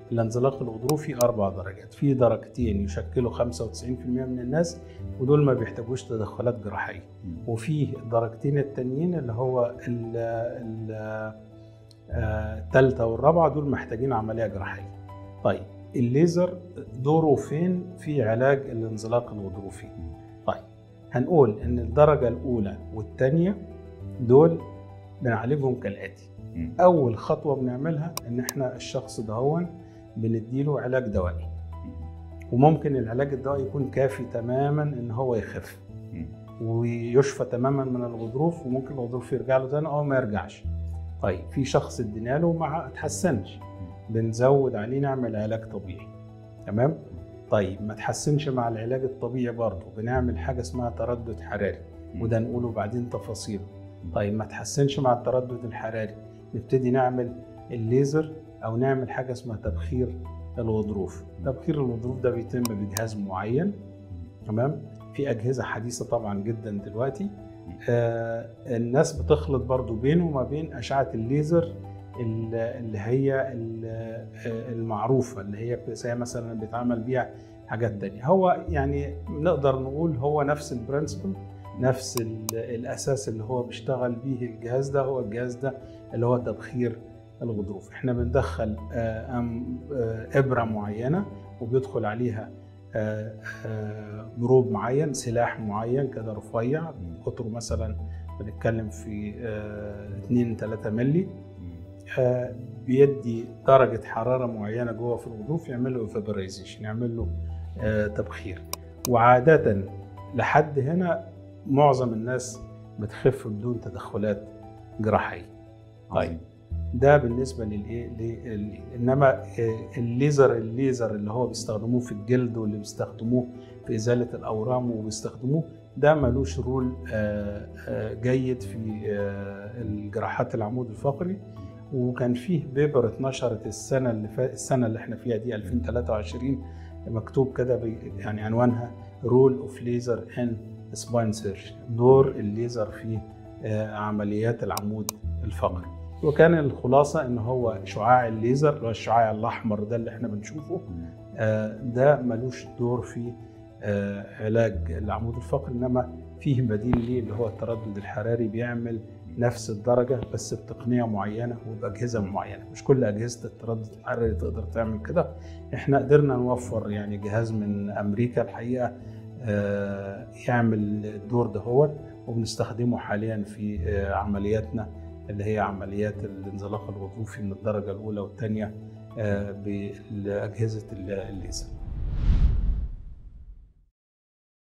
الانزلاق الغضروفي اربع درجات في درجتين يشكلوا 95% من الناس ودول ما بيحتاجوش تدخلات جراحيه وفي درجتين التانيين اللي هو ال- ال- آه، التالتة والرابعة دول محتاجين عملية جراحية. طيب الليزر دوره فين في علاج الانزلاق الغضروفي؟ طيب هنقول ان الدرجة الأولى والثانية دول بنعالجهم كالآتي. مم. أول خطوة بنعملها إن إحنا الشخص دهون بنديله علاج دوائي. وممكن العلاج الدوائي يكون كافي تماما إن هو يخف. مم. ويشفى تماما من الغضروف وممكن الغضروف يرجع له تاني او ما يرجعش. طيب في شخص ادينا له ما اتحسنش بنزود عليه نعمل علاج طبيعي. تمام؟ طيب ما تحسنش مع العلاج الطبيعي برضه بنعمل حاجه اسمها تردد حراري وده نقوله بعدين تفاصيله. طيب ما تحسنش مع التردد الحراري نبتدي نعمل الليزر او نعمل حاجه اسمها تبخير الغضروف. تبخير الغضروف ده بيتم بجهاز معين تمام؟ في اجهزه حديثه طبعا جدا دلوقتي آه الناس بتخلط برضو بينه وما بين اشعه الليزر ال- اللي هي ال- آه، المعروفه اللي هي زي مثلا بيتعمل بيها حاجات تانية هو يعني نقدر نقول هو نفس البرنسبل نفس ال- الاساس اللي هو بيشتغل بيه الجهاز ده هو الجهاز ده اللي هو تبخير الغضروف احنا بندخل آه، أم- آه، ابره معينه وبيدخل عليها آه، آه، جروب معين سلاح معين كده رفيع قطره مثلا بنتكلم في 2 3 مللي آه، بيدي درجة حرارة معينة جوه في الغضروف يعمل له فابرايزيشن يعمل له آه، تبخير وعادة لحد هنا معظم الناس بتخف بدون تدخلات جراحية طيب ده بالنسبه للايه لل- انما آه، الليزر الليزر اللي هو بيستخدموه في الجلد واللي بيستخدموه في ازاله الاورام وبيستخدموه ده ملوش رول آه، آه، جيد في آه، الجراحات العمود الفقري وكان فيه بيبر اتنشرت السنه اللي فا... السنه اللي احنا فيها دي 2023 مكتوب كده بي- يعني عنوانها رول اوف ليزر ان سباين سيرجري دور الليزر في آه، عمليات العمود الفقري وكان الخلاصه ان هو شعاع الليزر اللي هو الشعاع الاحمر ده اللي احنا بنشوفه آه، ده ملوش دور في آه، علاج العمود الفقري انما فيه بديل ليه اللي هو التردد الحراري بيعمل نفس الدرجه بس بتقنيه معينه وباجهزه معينه مش كل اجهزه التردد الحراري تقدر تعمل كده احنا قدرنا نوفر يعني جهاز من امريكا الحقيقه آه، يعمل الدور ده هو وبنستخدمه حاليا في آه، عملياتنا اللي هي عمليات الانزلاق الغضروفي من الدرجه الاولى والثانيه باجهزه الليزر